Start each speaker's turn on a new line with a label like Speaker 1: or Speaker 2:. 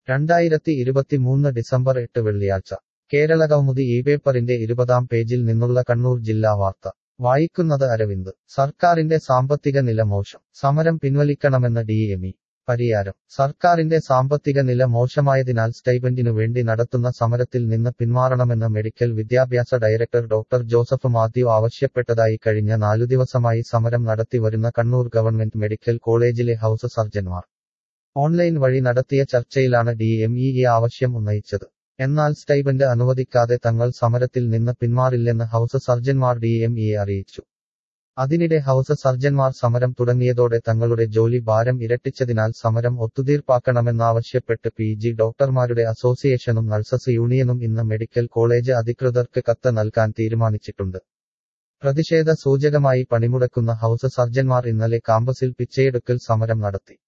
Speaker 1: രണ്ടായിരത്തി ഇരുപത്തിമൂന്ന് ഡിസംബർ എട്ട് വെള്ളിയാഴ്ച കേരള കൗമുദി ഈ പേപ്പറിന്റെ ഇരുപതാം പേജിൽ നിന്നുള്ള കണ്ണൂർ ജില്ലാ വാർത്ത വായിക്കുന്നത് അരവിന്ദ് സർക്കാരിന്റെ സാമ്പത്തിക നില മോശം സമരം പിൻവലിക്കണമെന്ന് ഡി എം ഇ പരിയാരം സർക്കാരിന്റെ സാമ്പത്തിക നില മോശമായതിനാൽ സ്റ്റൈപൻഡിനു വേണ്ടി നടത്തുന്ന സമരത്തിൽ നിന്ന് പിന്മാറണമെന്ന് മെഡിക്കൽ വിദ്യാഭ്യാസ ഡയറക്ടർ ഡോക്ടർ ജോസഫ് മാത്യു ആവശ്യപ്പെട്ടതായി കഴിഞ്ഞ നാലു ദിവസമായി സമരം നടത്തിവരുന്ന കണ്ണൂർ ഗവൺമെന്റ് മെഡിക്കൽ കോളേജിലെ ഹൌസ് സർജൻമാർ ഓൺലൈൻ വഴി നടത്തിയ ചർച്ചയിലാണ് ഡി എം ഇ ഈ ആവശ്യം ഉന്നയിച്ചത് എന്നാൽ സ്റ്റൈബൻഡ് അനുവദിക്കാതെ തങ്ങൾ സമരത്തിൽ നിന്ന് പിന്മാറില്ലെന്ന് ഹൌസ് സർജൻമാർ ഡി എം ഇയെ അറിയിച്ചു അതിനിടെ ഹൌസ് സർജൻമാർ സമരം തുടങ്ങിയതോടെ തങ്ങളുടെ ജോലി ഭാരം ഇരട്ടിച്ചതിനാൽ സമരം ഒത്തുതീർപ്പാക്കണമെന്നാവശ്യപ്പെട്ട് പി ജി ഡോക്ടർമാരുടെ അസോസിയേഷനും നഴ്സസ് യൂണിയനും ഇന്ന് മെഡിക്കൽ കോളേജ് അധികൃതർക്ക് കത്ത് നൽകാൻ തീരുമാനിച്ചിട്ടുണ്ട് പ്രതിഷേധ സൂചകമായി പണിമുടക്കുന്ന ഹൌസ് സർജൻമാർ ഇന്നലെ കാമ്പസിൽ പിച്ചയെടുക്കൽ സമരം നടത്തി